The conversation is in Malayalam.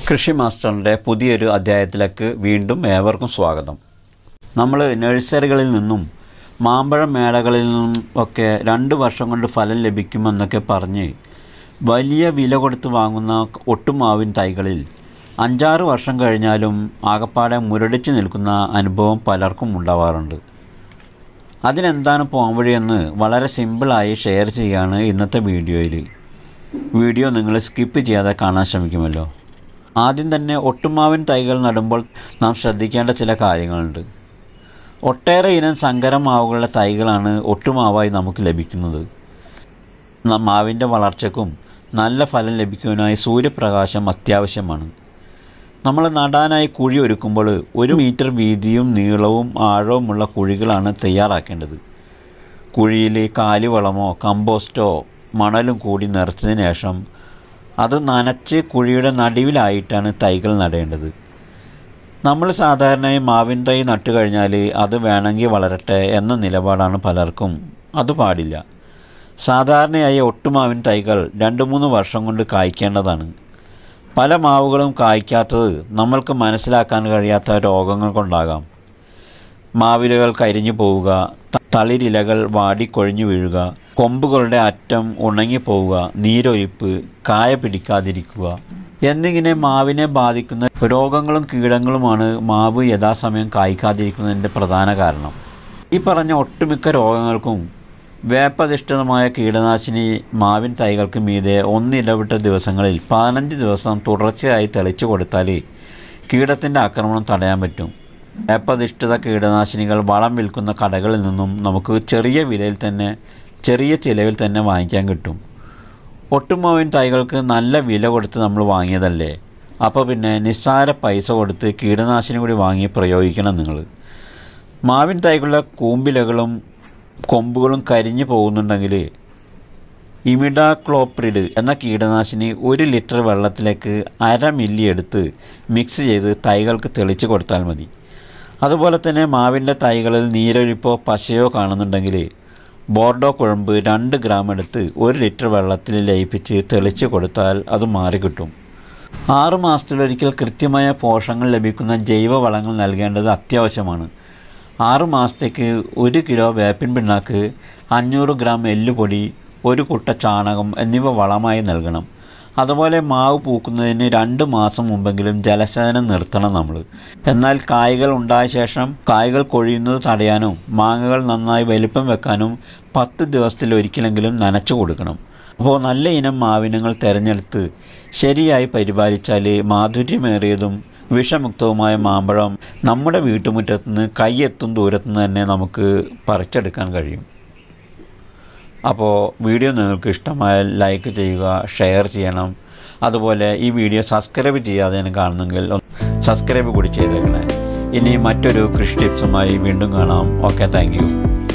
കൃഷി മാസ്റ്ററിൻ്റെ പുതിയൊരു അധ്യായത്തിലേക്ക് വീണ്ടും ഏവർക്കും സ്വാഗതം നമ്മൾ നഴ്സറികളിൽ നിന്നും മാമ്പഴ മേളകളിൽ നിന്നും ഒക്കെ രണ്ട് വർഷം കൊണ്ട് ഫലം ലഭിക്കുമെന്നൊക്കെ പറഞ്ഞ് വലിയ വില കൊടുത്ത് വാങ്ങുന്ന ഒട്ടുമാവിൻ തൈകളിൽ അഞ്ചാറ് വർഷം കഴിഞ്ഞാലും ആകപ്പാടെ മുരടിച്ച് നിൽക്കുന്ന അനുഭവം പലർക്കും ഉണ്ടാവാറുണ്ട് അതിനെന്താണ് പോംവഴിയെന്ന് വളരെ സിമ്പിളായി ഷെയർ ചെയ്യുകയാണ് ഇന്നത്തെ വീഡിയോയിൽ വീഡിയോ നിങ്ങൾ സ്കിപ്പ് ചെയ്യാതെ കാണാൻ ശ്രമിക്കുമല്ലോ ആദ്യം തന്നെ ഒട്ടുമാവിൻ തൈകൾ നടുമ്പോൾ നാം ശ്രദ്ധിക്കേണ്ട ചില കാര്യങ്ങളുണ്ട് ഒട്ടേറെ ഇനം സങ്കരമാവുകളുടെ തൈകളാണ് ഒട്ടുമാവായി നമുക്ക് ലഭിക്കുന്നത് ന- മാവിൻ്റെ വളർച്ചയ്ക്കും നല്ല ഫലം ലഭിക്കുവാനായി സൂര്യപ്രകാശം അത്യാവശ്യമാണ് നമ്മൾ നടാനായി കുഴി ഒരുക്കുമ്പോൾ ഒരു മീറ്റർ വീതിയും നീളവും ആഴവുമുള്ള കുഴികളാണ് തയ്യാറാക്കേണ്ടത് കുഴിയിൽ കാലിവളമോ കമ്പോസ്റ്റോ മണലും കൂടി നിറച്ചതിന് ശേഷം അത് നനച്ച് കുഴിയുടെ നടുവിലായിട്ടാണ് തൈകൾ നടേണ്ടത് നമ്മൾ സാധാരണയായി മാവിൻ തൈ നട്ടു കഴിഞ്ഞാൽ അത് വേണമെങ്കിൽ വളരട്ടെ എന്ന നിലപാടാണ് പലർക്കും അത് പാടില്ല സാധാരണയായി ഒട്ടുമാവിൻ തൈകൾ രണ്ട് മൂന്ന് വർഷം കൊണ്ട് കായ്ക്കേണ്ടതാണ് പല മാവുകളും കായ്ക്കാത്തത് നമ്മൾക്ക് മനസ്സിലാക്കാൻ കഴിയാത്ത രോഗങ്ങൾ കൊണ്ടാകാം മാവിലകൾ കരിഞ്ഞു പോവുക ത- തളിരിലകൾ വാടിക്കൊഴിഞ്ഞു വീഴുക കൊമ്പുകളുടെ അറ്റം ഉണങ്ങിപ്പോവുക നീരൊലിപ്പ് കായ പിടിക്കാതിരിക്കുക എന്നിങ്ങനെ മാവിനെ ബാധിക്കുന്ന രോഗങ്ങളും കീടങ്ങളുമാണ് മാവ് യഥാസമയം കായ്ക്കാതിരിക്കുന്നതിൻ്റെ പ്രധാന കാരണം ഈ പറഞ്ഞ ഒട്ടുമിക്ക രോഗങ്ങൾക്കും വേപ്പധിഷ്ഠിതമായ കീടനാശിനി മാവിൻ തൈകൾക്ക് മീതെ ഒന്നിടവിട്ട ദിവസങ്ങളിൽ പതിനഞ്ച് ദിവസം തുടർച്ചയായി തെളിച്ചു കൊടുത്താൽ കീടത്തിൻ്റെ ആക്രമണം തടയാൻ പറ്റും വേപ്പധിഷ്ഠിത കീടനാശിനികൾ വളം വിൽക്കുന്ന കടകളിൽ നിന്നും നമുക്ക് ചെറിയ വിലയിൽ തന്നെ ചെറിയ ചിലവിൽ തന്നെ വാങ്ങിക്കാൻ കിട്ടും ഒട്ടുമാവിൻ തൈകൾക്ക് നല്ല വില കൊടുത്ത് നമ്മൾ വാങ്ങിയതല്ലേ അപ്പോൾ പിന്നെ നിസ്സാര പൈസ കൊടുത്ത് കീടനാശിനി കൂടി വാങ്ങി പ്രയോഗിക്കണം നിങ്ങൾ മാവിൻ തൈകളുടെ കൂമ്പിലകളും കൊമ്പുകളും കരിഞ്ഞു പോകുന്നുണ്ടെങ്കിൽ ഇമിഡാക്ലോപ്രിഡ് എന്ന കീടനാശിനി ഒരു ലിറ്റർ വെള്ളത്തിലേക്ക് അര മില്ലി എടുത്ത് മിക്സ് ചെയ്ത് തൈകൾക്ക് തെളിച്ച് കൊടുത്താൽ മതി അതുപോലെ തന്നെ മാവിൻ്റെ തൈകളിൽ നീരൊലിപ്പോ പശയോ കാണുന്നുണ്ടെങ്കിൽ ബോർഡോ കുഴമ്പ് രണ്ട് ഗ്രാം എടുത്ത് ഒരു ലിറ്റർ വെള്ളത്തിൽ ലയിപ്പിച്ച് തെളിച്ച് കൊടുത്താൽ അത് മാറിക്കിട്ടും ആറ് മാസത്തിലൊരിക്കൽ കൃത്യമായ പോഷകങ്ങൾ ലഭിക്കുന്ന ജൈവ വളങ്ങൾ നൽകേണ്ടത് അത്യാവശ്യമാണ് ആറ് മാസത്തേക്ക് ഒരു കിലോ വേപ്പിൻ പിണ്ണാക്ക് അഞ്ഞൂറ് ഗ്രാം എല്ലുപൊടി ഒരു കുട്ട ചാണകം എന്നിവ വളമായി നൽകണം അതുപോലെ മാവ് പൂക്കുന്നതിന് രണ്ട് മാസം മുമ്പെങ്കിലും ജലസേചനം നിർത്തണം നമ്മൾ എന്നാൽ കായ്കൾ ഉണ്ടായ ശേഷം കായ്കൾ കൊഴിയുന്നത് തടയാനും മാങ്ങകൾ നന്നായി വലിപ്പം വെക്കാനും പത്ത് ദിവസത്തിൽ ഒരിക്കലെങ്കിലും നനച്ചു കൊടുക്കണം അപ്പോൾ നല്ല ഇനം മാവിനങ്ങൾ തിരഞ്ഞെടുത്ത് ശരിയായി പരിപാലിച്ചാൽ മാധുര്യമേറിയതും വിഷമുക്തവുമായ മാമ്പഴം നമ്മുടെ വീട്ടുമുറ്റത്തുനിന്ന് കൈയെത്തും ദൂരത്തുനിന്ന് തന്നെ നമുക്ക് പറിച്ചെടുക്കാൻ കഴിയും അപ്പോൾ വീഡിയോ നിങ്ങൾക്ക് ഇഷ്ടമായാൽ ലൈക്ക് ചെയ്യുക ഷെയർ ചെയ്യണം അതുപോലെ ഈ വീഡിയോ സബ്സ്ക്രൈബ് ചെയ്യാതെ കാണുന്നെങ്കിൽ സബ്സ്ക്രൈബ് കൂടി ചെയ്തേക്കണേ ഇനി മറ്റൊരു കൃഷി ടിപ്സുമായി വീണ്ടും കാണാം ഓക്കെ താങ്ക്